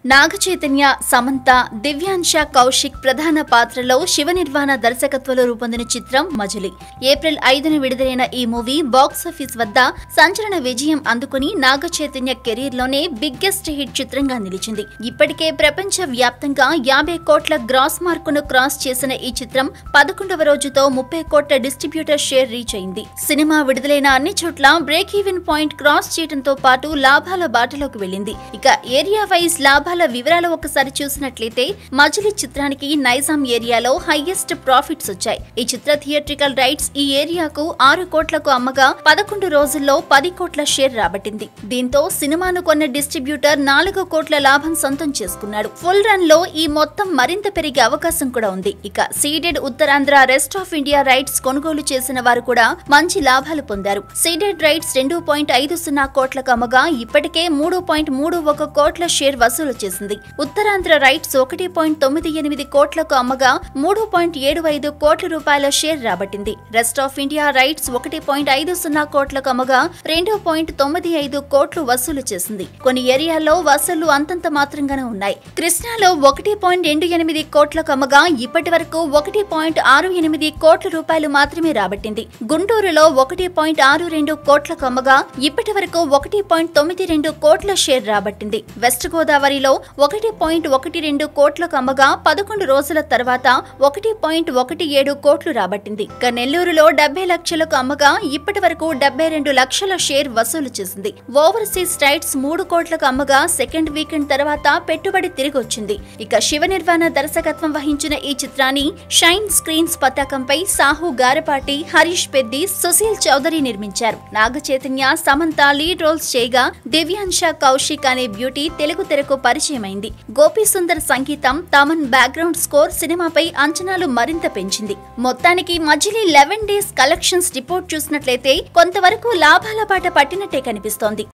నాగ చైతన్య సమంత దివ్యాంశ కౌశిక్ ప్రధాన పాత్రలో శివ నిర్వాణ దర్శకత్వంలో రూపొందిన చిత్రం మజిలీ ఏప్రిల్ ఐదున విడుదలైన ఈ మూవీ బాక్సాఫీస్ వద్ద సంచలన విజయం అందుకుని నాగ చైతన్య కెరీర్ లోనే బిగ్గెస్ట్ హిట్ చిత్రంగా నిలిచింది ఇప్పటికే ప్రపంచ వ్యాప్తంగా యాభై కోట్ల గ్రాస్ మార్కును క్రాస్ చేసిన ఈ చిత్రం పదకొండవ రోజుతో ముప్పై కోట్ల డిస్ట్రిబ్యూటర్ షేర్ రీచ్ అయింది సినిమా విడుదలైన అన్ని చోట్ల బ్రేక్ ఈవెన్ పాయింట్ క్రాస్ చేయడంతో పాటు లాభాల బాటలోకి వెళ్ళింది ఇక ఏరియా వైజ్ లాభాల వివరాలు ఒకసారి చూసినట్లయితే మజిలీ చిత్రానికి నైజాం ఏరియాలో హైయెస్ట్ ప్రాఫిట్స్ వచ్చాయి ఈ చిత్ర థియేట్రికల్ రైట్స్ ఈ ఏరియాకు ఆరు కోట్లకు అమ్మగా పదకొండు రోజుల్లో పది కోట్ల షేర్ రాబట్టింది దీంతో సినిమాను కొన్న డిస్ట్రిబ్యూటర్ నాలుగు కోట్ల లాభం సొంతం చేసుకున్నాడు ఫుల్ రన్ లో ఈ మొత్తం మరింత పెరిగే అవకాశం కూడా ఉంది ఇక ceded Uttarandhra rest of India rights కొనుగోలు చేసిన వారు కూడా మంచి లాభాలు పొందారు సీడెడ్ రైట్స్ రెండు పాయింట్ ఐదు సున్నా కోట్లకు అమ్మగా ఇప్పటికే మూడు పాయింట్ మూడు ఒక కోట్ల షేర్ వసూలు చేసింది ఉత్తరాంధ్ర రైట్స్ ఒకటి పాయింట్ తొమ్మిది ఎనిమిది కోట్లకు అమ్మగా మూడు పాయింట్ ఏడు ఐదు కోట్ల రూపాయల షేర్ రాబట్టింది రెస్ట్ ఆఫ్ ఇండియా రైట్స్ ఒకటి పాయింట్ ఐదు సున్నా కోట్లకు అమ్మగా రెండు పాయింట్ తొమ్మిది ఐదు కోట్లు వసూలు చేసింది కొన్ని ఏరియాల్లో వసూళ్లు అంతంత మాత్రంగానే ఉన్నాయి కృష్ణాలో ఒకటి పాయింట్ రెండు ఎనిమిది కోట్లకు అమ్మగా ఇప్పటి వరకు ఒకటి పాయింట్ ఆరు ఎనిమిది కోట్ల రూపాయలు మాత్రమే రాబట్టింది గుంటూరులో ఒకటి పాయింట్ ఆరు రెండు కోట్లకు అమ్మగా ఇప్పటి వరకు ఒకటి పాయింట్ తొమ్మిది రెండు కోట్ల షేర్ రాబట్టింది వెస్ట్ గోదావరిలో ఒకటి పాయింట్ ఒకటి రెండు కోట్లకు అమ్మగా పదకొండు రోజుల తర్వాత ఒకటి పాయింట్ ఒకటి ఏడు కోట్లు రాబట్టింది ఇక నెల్లూరులో డెబ్బై లక్షలకు అమ్మగా ఇప్పటి వరకు డెబ్బై రెండు లక్షల షేర్ వసూలు చేసింది ఓవర్సీస్ రైట్స్ మూడు కోట్లకు అమ్మగా సెకండ్ వీకెండ్ తర్వాత పెట్టుబడి తిరిగి వచ్చింది ఇక శివ నిర్వాణ దర్శకత్వం వహించిన ఈ చిత్రాన్ని షైన్ స్క్రీన్స్ పతాకంపై సాహు గారపాటి హరీష్ పెద్ది సుశీల్ చౌదరి నిర్మించారు నాగ చైతన్య సమంత లీడ్ రోల్స్ చేయగా దివ్యాంశ కౌశిక్ అనే బ్యూటీ తెలుగు తెరకు పరిచయమైంది గోపీ సుందర్ సంగీతం తమన్ బ్యాక్గ్రౌండ్ స్కోర్ సినిమాపై అంచనాలు మరింత పెంచింది మొత్తానికి Majili eleven days collections report చూసినట్లయితే కొంతవరకు లాభాల బాట పట్టినట్టే కనిపిస్తోంది